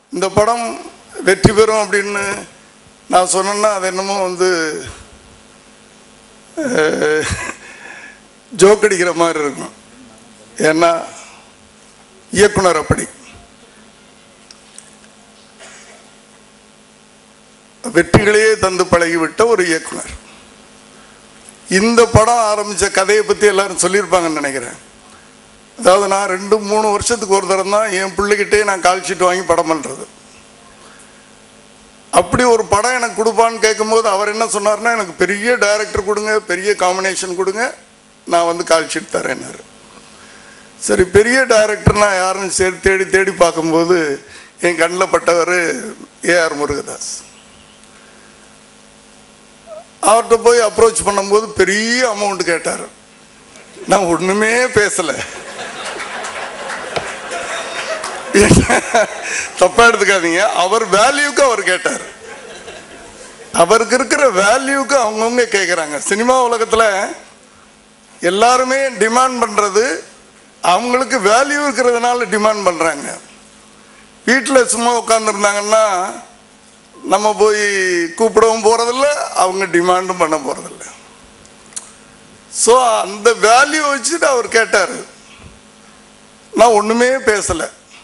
இந்த படம் வெற்றி பெறும் அப்படின்னு நான் சொன்னேன்னா அது என்னமோ வந்து ஜோக் அடிக்கிற மாதிரி இருக்கும் ஏன்னா இயக்குனர் அப்படி வெற்றிகளையே தந்து பழகிவிட்ட ஒரு இயக்குனர் இந்த படம் ஆரம்பிச்ச கதையை பத்தி எல்லாரும் சொல்லியிருப்பாங்கன்னு நினைக்கிறேன் அதாவது நான் ரெண்டு மூணு வருஷத்துக்கு ஒரு தரம் தான் என் பிள்ளைகிட்டே நான் கால் ஷீட் வாங்கி படம் பண்றது அப்படி ஒரு படம் எனக்கு கொடுப்பான்னு கேட்கும்போது அவர் என்ன சொன்னார்னா எனக்கு பெரிய டைரக்டர் கொடுங்க பெரிய காம்பினேஷன் கொடுங்க நான் வந்து கால் ஷீட் தரேன்னாரு சரி பெரிய டைரக்டர் நான் யாருன்னு சரி தேடி தேடி பார்க்கும்போது என் கண்ணில் பட்டவர் ஏஆர் முருகதாஸ் அவர்கிட்ட போய் அப்ரோச் பண்ணும்போது பெரிய அமௌண்ட் கேட்டார் நான் ஒண்ணுமே பேசல தப்பா எடுத்துக்காதீங்க அவர் வேல்யூக்கு அவர் கேட்டார் அவருக்கு இருக்கிற வேல்யூக்கு அவங்கவுங்க கேட்குறாங்க சினிமா உலகத்துல எல்லாருமே டிமாண்ட் பண்றது அவங்களுக்கு வேல்யூ இருக்கிறதுனால டிமாண்ட் பண்றாங்க வீட்டில் சும்மா உட்காந்துருந்தாங்கன்னா நம்ம போய் கூப்பிடவும் போறதில்ல அவங்க டிமாண்டும் பண்ண போறதில்ல ஸோ அந்த வேல்யூ வச்சுட்டு அவர் கேட்டார் நான் ஒண்ணுமே பேசல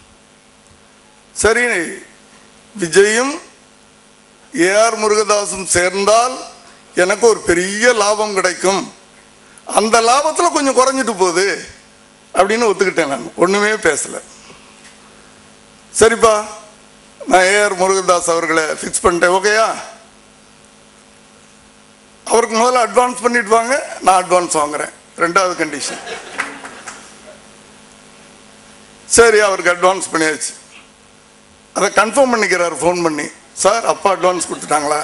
சரி விஜயும் ஏஆர் முருகதாசும் சேர்ந்தால் எனக்கு ஒரு பெரிய லாபம் கிடைக்கும் அந்த லாபத்துல கொஞ்சம் குறைஞ்சிட்டு போகுது அப்படின்னு ஒத்துக்கிட்டேன் நான் ஒண்ணுமே பேசல சரிப்பா நான் ஏஆர் முருகதாஸ் அவர்களை ஃபிக்ஸ் பண்ணிட்டேன் ஓகேயா அவருக்கு முதல்ல அட்வான்ஸ் பண்ணிட்டு வாங்க நான் அட்வான்ஸ் வாங்குறேன் ரெண்டாவது கண்டிஷன் சரி அவருக்கு அட்வான்ஸ் பண்ணியாச்சு அதை கன்ஃபார்ம் பண்ணிக்கிறார் ஃபோன் பண்ணி சார் அப்பா அட்வான்ஸ் கொடுத்துட்டாங்களா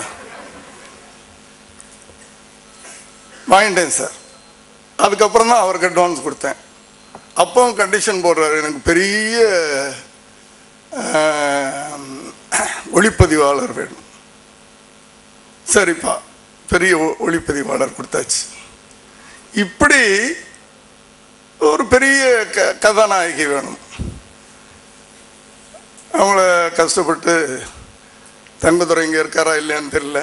வாங்கிட்டேன் சார் அதுக்கப்புறம் தான் அவருக்கு அட்வான்ஸ் கொடுத்தேன் அப்பவும் கண்டிஷன் போடுறாரு எனக்கு பெரிய ஆஹ், ஒளிப்பதிவாளர் வேணும் சரிப்பா பெரிய ஒ- ஒளிப்பதிவாளர் கொடுத்தாச்சு இப்படி ஒரு பெரிய க கதாநாயகி வேணும் அவங்கள கஷ்டப்பட்டு தங்கதுரை இங்கே இருக்காரா இல்லையான்னு தெரியல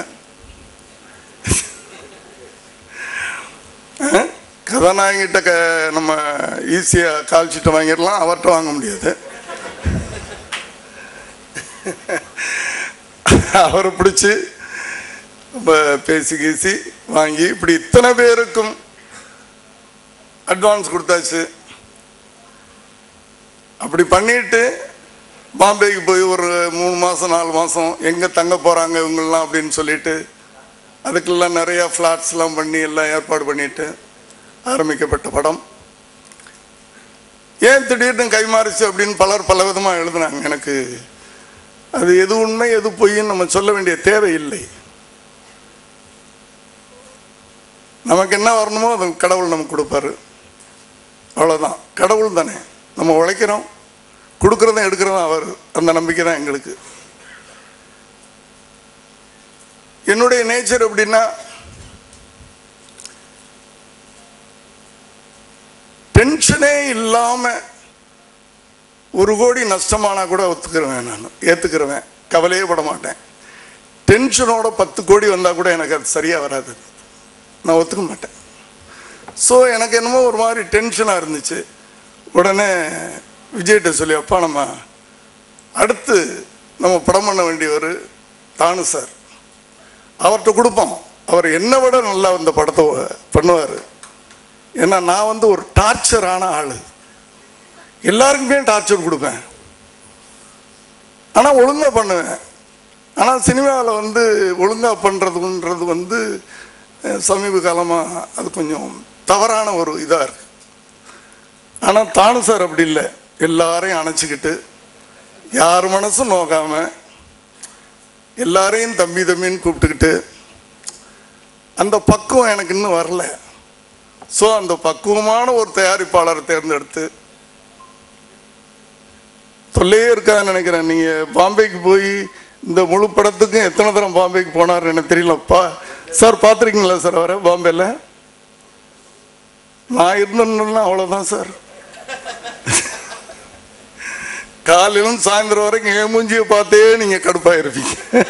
அஹ், கதாநாயகிட்ட க நம்ம ஈஸியாக கால்ஷீட்டை வாங்கிடலாம் அவர்கிட்ட வாங்க முடியாது அவரை பிடிச்சி ரொம்ப பேசி கீசி வாங்கி இப்படி இத்தனை பேருக்கும் அட்வான்ஸ் கொடுத்தாச்சு அப்படி பண்ணிட்டு பாம்பேக்கு போய் ஒரு மூணு மாதம் நாலு மாதம் எங்கே தங்க போகிறாங்க இவங்கெல்லாம் அப்படின்னு சொல்லிட்டு அதுக்கெல்லாம் நிறைய ஃப்ளாட்ஸ்லாம் பண்ணி எல்லாம் ஏற்பாடு பண்ணிட்டு ஆரம்பிக்கப்பட்ட படம் ஏன் திடீர்னு கைமாறிச்சு அப்படின்னு பலர் பல விதமாக எழுதுனாங்க எனக்கு அது எது உண்மை எது பொய்ன்னு நம்ம சொல்ல வேண்டிய தேவை இல்லை நமக்கு என்ன வரணுமோ அது கடவுள் நமக்கு கொடுப்பாரு அவ்வளோதான் கடவுள் தானே நம்ம உழைக்கிறோம் கொடுக்கறதும் எடுக்கிறதும் அவர் அந்த நம்பிக்கை தான் எங்களுக்கு என்னுடைய நேச்சர் எப்படின்னா டென்ஷனே இல்லாம ஒரு கோடி நஷ்டமானா கூட ஒத்துக்கிறவேன் நான் ஏத்துக்கிறவேன் கவலையே பட மாட்டேன் டென்ஷனோட பத்து கோடி வந்தா கூட எனக்கு அது சரியா வராது நான் ஒத்துக்க மாட்டேன் ஸோ எனக்கு என்னமோ ஒரு மாதிரி டென்ஷனாக இருந்துச்சு உடனே விஜய்கிட்ட சொல்லி அப்பா நம்ம அடுத்து நம்ம படம் பண்ண வேண்டியவர் தானு சார் அவர்கிட்ட கொடுப்போம் அவர் என்னை விட நல்லா இந்த படத்தை பண்ணுவார் ஏன்னா நான் வந்து ஒரு டார்ச்சரான ஆள் எல்லாருக்குமே டார்ச்சர் கொடுப்பேன் ஆனால் ஒழுங்காக பண்ணுவேன் ஆனால் சினிமாவில் வந்து ஒழுங்காக பண்ணுறதுன்றது வந்து அஹ், சமீப காலமாக அது கொஞ்சம் தவறான ஒரு இதாக இருக்கு ஆனால் தானு சார் அப்படி இல்லை எல்லாரையும் அணைச்சிக்கிட்டு யார் மனசும் நோக்காம எல்லாரையும் தம்பி தம்பின்னு கூப்பிட்டுக்கிட்டு அந்த பக்குவம் எனக்கு இன்னும் வரல ஸோ அந்த பக்குவமான ஒரு தயாரிப்பாளரை தேர்ந்தெடுத்து தொல்லையே இருக்காதுன்னு நினைக்கிறேன் நீங்க பாம்பேக்கு போய் இந்த முழு படத்துக்கும் எத்தனை தரம் பாம்பேக்கு போனார் எனக்கு தெரியலப்பா சார் பார்த்துருக்கீங்களா சார் அவரை பாம்பேல நான் இருந்தேன்னா அவ்வளோதான் சார் காலையிலும் சாயந்தரம் வரைக்கும் என் மூஞ்சியை பார்த்தே நீங்க கடுப்பா இருப்பீங்க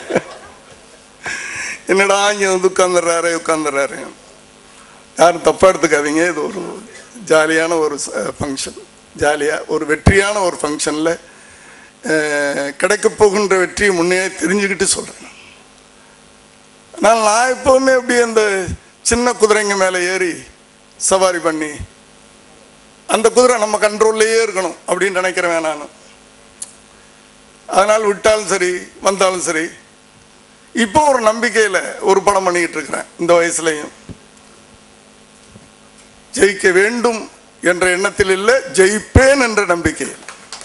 என்னடா இங்க வந்து உட்காந்துடுறாரு உட்காந்துடுறாரு யாரும் தப்பா எடுத்துக்காதீங்க இது ஒரு ஜாலியான ஒரு ஃபங்க்ஷன் ஜாலியா ஒரு வெற்றியான ஒரு ஃபங்க்ஷன்ல கிடைக்க போகின்ற வெற்றியை முன்னே தெரிஞ்சுக்கிட்டு சொல்றேன் ஆனால் நான் எப்பவுமே அப்படியே அந்த சின்ன குதிரைங்க மேலே ஏறி சவாரி பண்ணி அந்த குதிரை நம்ம கண்ட்ரோல்லையே இருக்கணும் அப்படின்னு நினைக்கிறேன் நான் அதனால் விட்டாலும் சரி வந்தாலும் சரி இப்போ ஒரு நம்பிக்கையில் ஒரு படம் பண்ணிக்கிட்டு இருக்கிறேன் இந்த வயசுலையும் ஜெயிக்க வேண்டும் என்ற எண்ணத்தில் இல்லை ஜெயிப்பேன் என்ற நம்பிக்கையில்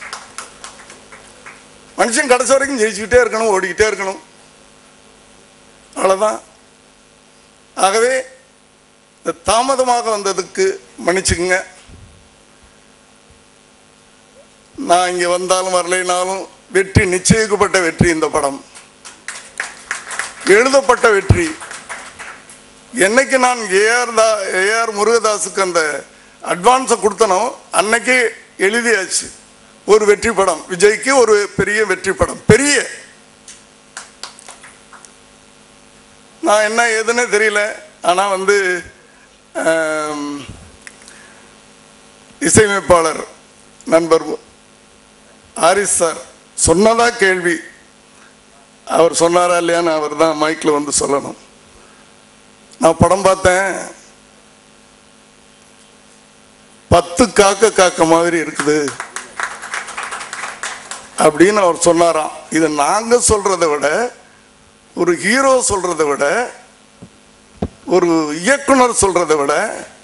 மனுஷன் கடைசி வரைக்கும் ஜெயிச்சுக்கிட்டே இருக்கணும் ஓடிக்கிட்டே இருக்கணும் அவ்வளோதான் ஆகவே இந்த தாமதமாக வந்ததுக்கு மன்னிச்சுக்குங்க நான் இங்கே வந்தாலும் வரலைனாலும் வெற்றி நிச்சயிக்கப்பட்ட வெற்றி இந்த படம் எழுதப்பட்ட வெற்றி என்னைக்கு நான் ஏஆர் தா ஏஆர் முருகதாஸுக்கு அந்த அட்வான்ஸை கொடுத்தனோ அன்னைக்கே எழுதியாச்சு ஒரு வெற்றி படம் விஜய்க்கு ஒரு பெரிய வெற்றி படம் பெரிய நான் என்ன ஏதுன்னு தெரியல ஆனால் வந்து ஆம், இசையமைப்பாளர் நண்பர் ஹாரிஸ் சார் சொன்னதா கேள்வி அவர் சொன்னாரா இல்லையான்னு அவர் தான் மைக்கில் வந்து சொல்லணும் நான் படம் பார்த்தேன் பத்து காக்க காக்க மாதிரி இருக்குது அப்படின்னு அவர் சொன்னாராம் இது நாங்க சொல்றதை விட ஒரு ஹீரோ சொல்றதை விட ஒரு இயக்குனர் சொல்றதை விட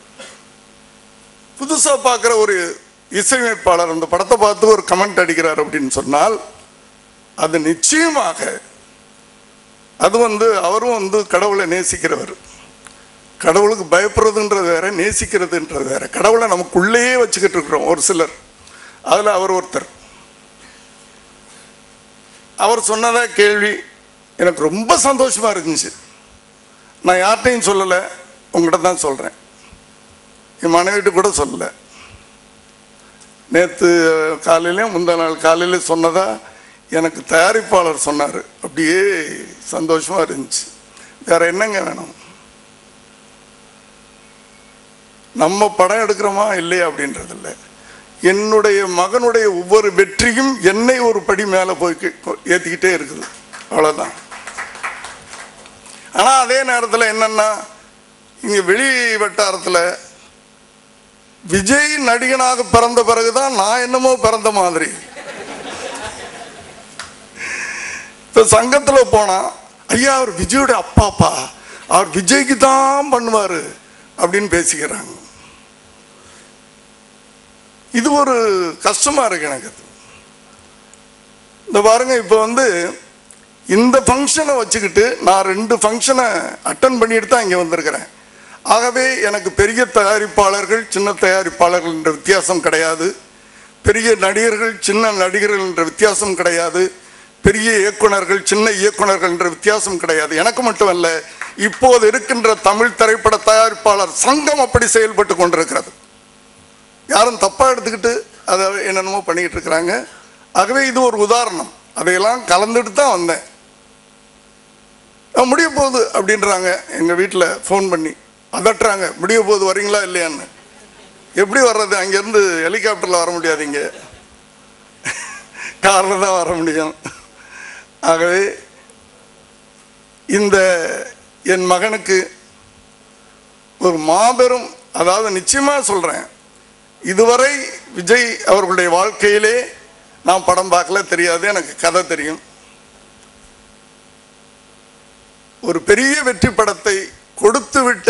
புதுசா பார்க்குற ஒரு இசையமைப்பாளர் அந்த படத்தை பார்த்து ஒரு கமெண்ட் அடிக்கிறார் அப்படின்னு சொன்னால் அது நிச்சயமாக அது வந்து அவரும் வந்து கடவுளை நேசிக்கிறவர் கடவுளுக்கு பயப்படுறதுன்றது வேற நேசிக்கிறதுன்றது வேற கடவுளை நமக்குள்ளேயே வச்சுக்கிட்டு இருக்கிறோம் ஒரு சிலர் அதில் அவர் ஒருத்தர் அவர் சொன்னதா கேள்வி எனக்கு ரொம்ப சந்தோஷமா இருந்துச்சு நான் யார்கிட்டையும் சொல்லலை உங்கள்கிட்ட தான் சொல்கிறேன் என் மனைவிட்டு கூட சொல்லலை நேற்று காலையிலையும் முந்தா நாள் காலையில சொன்னதா எனக்கு தயாரிப்பாளர் சொன்னார் அப்படியே சந்தோஷமா இருந்துச்சு வேற என்னங்க வேணும் நம்ம படம் எடுக்கிறோமா இல்லையா அப்படின்றது இல்லை என்னுடைய மகனுடைய ஒவ்வொரு வெற்றியும் என்னை ஒரு படி மேலே போய் கி- ஏத்திக்கிட்டே இருக்குது அவ்வளவுதான் ஆனா அதே நேரத்தில் என்னன்னா இங்க வெளி வட்டாரத்தில் விஜய் நடிகனாக பிறந்த பிறகுதான் நான் என்னமோ பிறந்த மாதிரி இப்ப சங்கத்துல போனா ஐயா அவர் விஜயோட அப்பாப்பா அவர் விஜய்க்கு தான் பண்ணுவாரு அப்படின்னு பேசிக்கிறாங்க இது ஒரு கஷ்டமா இருக்கு எனக்கு அது. இந்த பாருங்க இப்ப வந்து இந்த ஃபங்க்ஷனை வச்சுக்கிட்டு நான் ரெண்டு ஃபங்க்ஷனை அட்டன் பண்ணிட்டு தான் இங்கே வந்திருக்கிறேன் ஆகவே எனக்கு பெரிய தயாரிப்பாளர்கள் சின்ன தயாரிப்பாளர்கள் என்ற வித்தியாசம் கிடையாது பெரிய நடிகர்கள் சின்ன நடிகர்கள் என்ற வித்தியாசம் கிடையாது பெரிய இயக்குனர்கள் சின்ன இயக்குனர்கள் என்ற வித்தியாசம் கிடையாது எனக்கு மட்டுமல்ல இப்போது இருக்கின்ற தமிழ் திரைப்பட தயாரிப்பாளர் சங்கம் அப்படி செயல்பட்டு கொண்டிருக்கிறது யாரும் தப்பா எடுத்துக்கிட்டு அதை என்னென்னமோ பண்ணிக்கிட்டு இருக்கிறாங்க ஆகவே இது ஒரு உதாரணம் அதையெல்லாம் கலந்துட்டு தான் வந்தேன் அஹ் முடிய போகுது அப்படின்றாங்க எங்க வீட்டில் ஃபோன் பண்ணி அதட்டுறாங்க முடிய போகுது வரீங்களா இல்லையான்னு எப்படி வர்றது அங்கேருந்து ஹெலிகாப்டரில் வர முடியாது இங்கே காரில் தான் வர முடியும் ஆகவே இந்த என் மகனுக்கு ஒரு மாபெரும் அதாவது நிச்சயமா சொல்றேன் இதுவரை விஜய் அவர்களுடைய வாழ்க்கையிலே நான் படம் பார்க்கல தெரியாது எனக்கு கதை தெரியும் ஒரு பெரிய வெற்றி படத்தை கொடுத்து விட்ட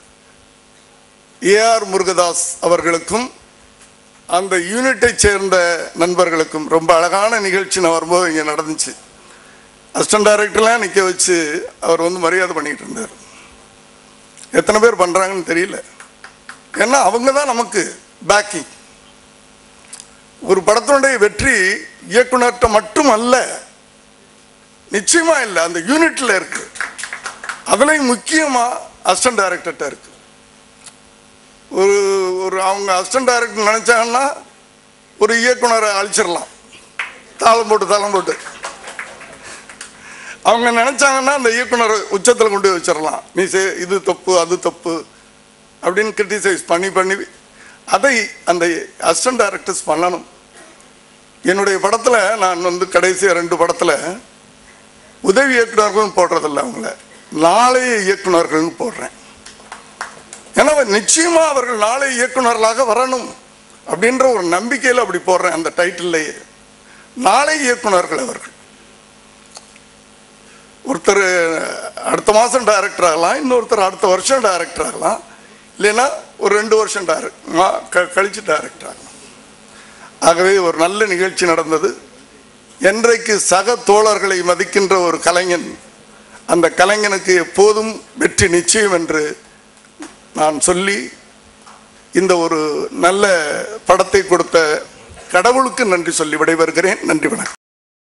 ஏஆர் முருகதாஸ் அவர்களுக்கும் அந்த யூனிட்டை சேர்ந்த நண்பர்களுக்கும் ரொம்ப அழகான நிகழ்ச்சி நான் வரும்போது இங்கே நடந்துச்சு அசிஸ்டன்ட் டைரக்டர்லாம் நிற்க வச்சு அவர் வந்து மரியாதை பண்ணிட்டு இருந்தார் எத்தனை பேர் பண்றாங்கன்னு தெரியல ஏன்னா அவங்க தான் நமக்கு பேக்கிங் ஒரு படத்தினுடைய வெற்றி இயக்குனர்கிட்ட மட்டும் அல்ல நிச்சயமா இல்லை அந்த யூனிட்ல இருக்கு அதுலயும் முக்கியமா அசிஸ்டன்ட் டைரக்டர்கிட்ட இருக்கு ஒரு ஒரு அவங்க அசிஸ்டன்ட் டைரக்டர் நினைச்சாங்கன்னா ஒரு இயக்குனரை அழிச்சிடலாம் தாளம் போட்டு தாளம் போட்டு அவங்க நினைச்சாங்கன்னா அந்த இயக்குனர் உச்சத்தில் கொண்டு போய் வச்சிடலாம் நீ செய் இது தப்பு அது தப்பு அப்படின்னு கிரிட்டிசைஸ் பண்ணி பண்ணி அதை அந்த அசிஸ்டன்ட் டைரக்டர்ஸ் பண்ணணும் என்னுடைய படத்தில் நான் வந்து கடைசியாக ரெண்டு படத்தில் உதவி இயக்குனர்களும் போடுறதில்ல அவங்கள நாளைய இயக்குனர்கள்னு போடுறேன் ஏன்னா நிச்சயமா அவர்கள் நாளை இயக்குனர்களாக வரணும் அப்படின்ற ஒரு நம்பிக்கையில் அப்படி போடுறேன் அந்த டைட்டில்லையே நாளை இயக்குனர்கள் அவர்கள் ஒருத்தர் அடுத்த மாதம் டைரக்டர் ஆகலாம் இன்னொருத்தர் அடுத்த வருஷம் டைரக்டர் ஆகலாம் இல்லைன்னா ஒரு ரெண்டு வருஷம் டைரக்ட் கழிச்சு டைரக்டர் ஆகலாம் ஆகவே ஒரு நல்ல நிகழ்ச்சி நடந்தது என்றைக்கு சக தோழர்களை மதிக்கின்ற ஒரு கலைஞன் அந்த கலைஞனுக்கு எப்போதும் வெற்றி நிச்சயம் என்று நான் சொல்லி இந்த ஒரு நல்ல படத்தை கொடுத்த கடவுளுக்கு நன்றி சொல்லி விடைபெறுகிறேன் நன்றி வணக்கம்